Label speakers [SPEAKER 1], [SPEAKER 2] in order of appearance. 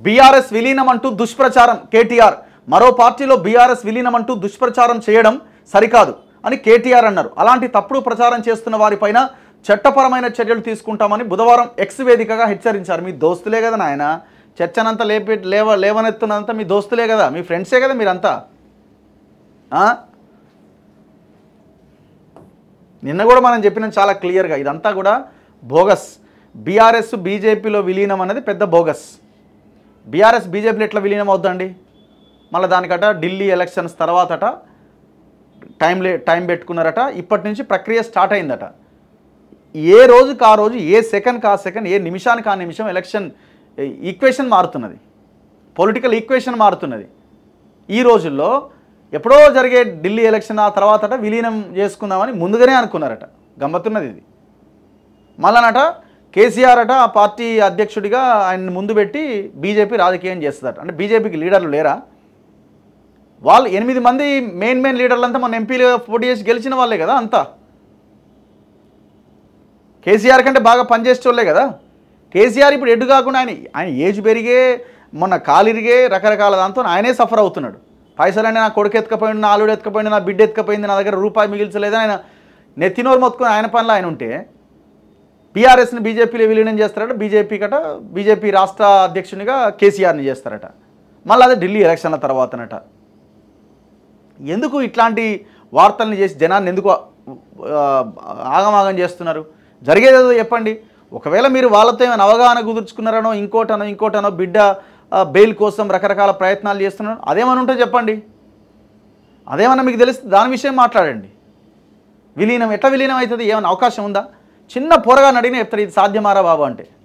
[SPEAKER 1] BRS విలీనం అంటూ దుష్ప్రచారం కేటీఆర్ మరో పార్టీలో బీఆర్ఎస్ విలీనం అంటూ దుష్ప్రచారం చేయడం సరికాదు అని కేటీఆర్ అన్నారు అలాంటి తప్పుడు ప్రచారం చేస్తున్న వారిపైన చట్టపరమైన చర్యలు తీసుకుంటామని బుధవారం ఎక్స్ వేదికగా హెచ్చరించారు మీ దోస్తులే కదా నాయన చర్చనంతా లేపి లేవ లేవనెత్తున్నంతా మీ దోస్తులే కదా మీ ఫ్రెండ్సే కదా మీరంతా ఆ? నిన్న కూడా మనం చెప్పినాం చాలా క్లియర్గా ఇదంతా కూడా బోగస్ బీఆర్ఎస్ బీజేపీలో విలీనం అనేది పెద్ద బోగస్ బీఆర్ఎస్ బీజేపీలో ఎట్లా విలీనం అవుద్దండి మళ్ళీ దానికట ఢిల్లీ ఎలక్షన్స్ తర్వాతట టైం లే టైం పెట్టుకున్నారట ఇప్పటి నుంచి ప్రక్రియ స్టార్ట్ అయిందట ఏ రోజుకి ఆ రోజు ఏ సెకండ్కి ఆ సెకండ్ ఏ నిమిషానికి ఆ నిమిషం ఎలక్షన్ ఈక్వేషన్ మారుతున్నది పొలిటికల్ ఈక్వేషన్ మారుతున్నది ఈ రోజుల్లో ఎప్పుడో జరిగే ఢిల్లీ ఎలక్షన్ ఆ తర్వాతట విలీనం చేసుకుందామని ముందుగానే అనుకున్నారట గమ్మత్తున్నది ఇది మళ్ళానట కేసీఆర్ అట ఆ పార్టీ అధ్యక్షుడిగా ఆయన ముందు పెట్టి బీజేపీ రాజకీయం చేస్తుందట అంటే బీజేపీకి లీడర్లు లేరా వాళ్ళు ఎనిమిది మంది మెయిన్ మెయిన్ లీడర్లంతా మన ఎంపీలు పోటీ చేసి గెలిచిన వాళ్ళే కదా అంతా కేసీఆర్ కంటే బాగా పనిచేసేటోళ్ళే కదా కేసీఆర్ ఇప్పుడు ఎడ్డు కాకుండా ఆయన ఆయన ఏజ్ పెరిగే మొన్న కాలిరిగే రకరకాల దాంతో ఆయనే సఫర్ అవుతున్నాడు పైసలన్నీ నా కొడుకు ఎత్తుకపోయింది నా ఆలుడు ఎత్తుకపోయింది నా బిడ్డ ఎత్తుకపోయింది నా దగ్గర రూపాయి మిగిల్చలేదు ఆయన నెత్తినోరు మొత్తుకొని ఆయన పనిలో ఆయన ఉంటే బీఆర్ఎస్ని బీజేపీలో విలీనం చేస్తారట బీజేపీ కట బీజేపీ రాష్ట్ర అధ్యక్షునిగా కేసీఆర్ని చేస్తారట మళ్ళీ అదే ఢిల్లీ ఎలక్షన్ల తర్వాతనట ఎందుకు ఇట్లాంటి వార్తల్ని చేసి జనాన్ని ఎందుకు ఆ, ఆగమాగం చేస్తున్నారు జరిగేదేదో చెప్పండి ఒకవేళ మీరు వాళ్ళతో ఏమైనా అవగాహన కుదుర్చుకున్నారనో ఇంకోటనో ఇంకోటనో బిడ్డ ఆ, బెయిల్ కోసం రకరకాల ప్రయత్నాలు చేస్తున్నారు అదేమని ఉంటే చెప్పండి అదేమన్నా మీకు తెలిస్తే దాని విషయం మాట్లాడండి విలీనం ఎట్లా విలీనం అవుతుంది ఏమైనా అవకాశం ఉందా చిన్న పోరగా అడిగినా చెప్తారు ఇది సాధ్యమారా బాబు అంటే